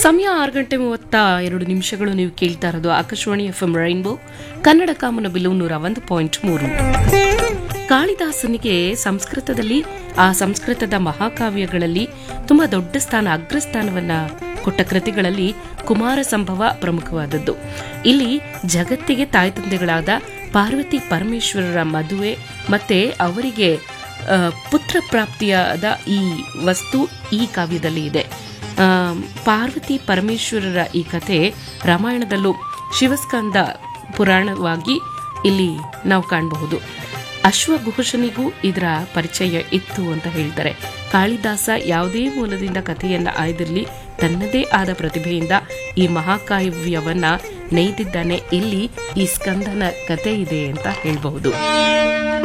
ಸಮಯ ಆರು ಗಂಟೆ ಮೂವತ್ತ ಎರಡು ನಿಮಿಷಗಳು ನೀವು ಕೇಳ್ತಾ ಇರೋದು Akashvani F M rainbow Kannada ಕಾಮನ ಬಿಲು ನೂರ ಒಂದು ಪಾಯಿಂಟ್ ಮೂರು ಕಾಳಿದಾಸನಿಗೆ ಸಂಸ್ಕೃತದಲ್ಲಿ ಆ ಸಂಸ್ಕೃತದ ಮಹಾಕಾವ್ಯಗಳಲ್ಲಿ ತುಂಬಾ ದೊಡ್ಡ ಸ್ಥಾನ ಅಗ್ರಸ್ಥಾನವನ್ನ ಕೊಟ್ಟ ಕೃತಿಗಳಲ್ಲಿ ಕುಮಾರ ಸಂಭವ ಪ್ರಮುಖವಾದದ್ದು ಇಲ್ಲಿ ಜಗತ್ತಿಗೆ ತಾಯಿ ತಂದೆಗಳಾದ ಪಾರ್ವತಿ ಪರಮೇಶ್ವರರ ಮದುವೆ ಮತ್ತೆ ಅವರಿಗೆ ಆ, ಪುತ್ರ ಪ್ರಾಪ್ತಿಯಾದ ಈ ವಸ್ತು ಈ ಕಾವ್ಯದಲ್ಲಿ ಇದೆ ಆ, ಪಾರ್ವತಿ ಪರಮೇಶ್ವರರ ಈ ಕಥೆ ರಾಮಾಯಣದಲ್ಲೂ ಶಿವಸ್ಕಂದ ಪುರಾಣವಾಗಿ ಇಲ್ಲಿ ನಾವು ಕಾಣಬಹುದು ಅಶ್ವಘೋಷನಿಗೂ ಇದರ ಪರಿಚಯ ಇತ್ತು ಅಂತ ಹೇಳ್ತಾರೆ ಕಾಳಿದಾಸ ಯಾವುದೇ ಮೂಲದಿಂದ ಕಥೆಯನ್ನ ಆಯ್ದಿರಲಿ ತನ್ನದೇ ಆದ ಪ್ರತಿಭೆಯಿಂದ ಈ ಮಹಾಕಾವ್ಯವನ್ನ ನೇಯ್ದಿದ್ದಾನೆ ಇಲ್ಲಿ ಈ ಸ್ಕಂದನ ಕತೆ ಇದೆ ಅಂತ ಹೇಳಬಹುದು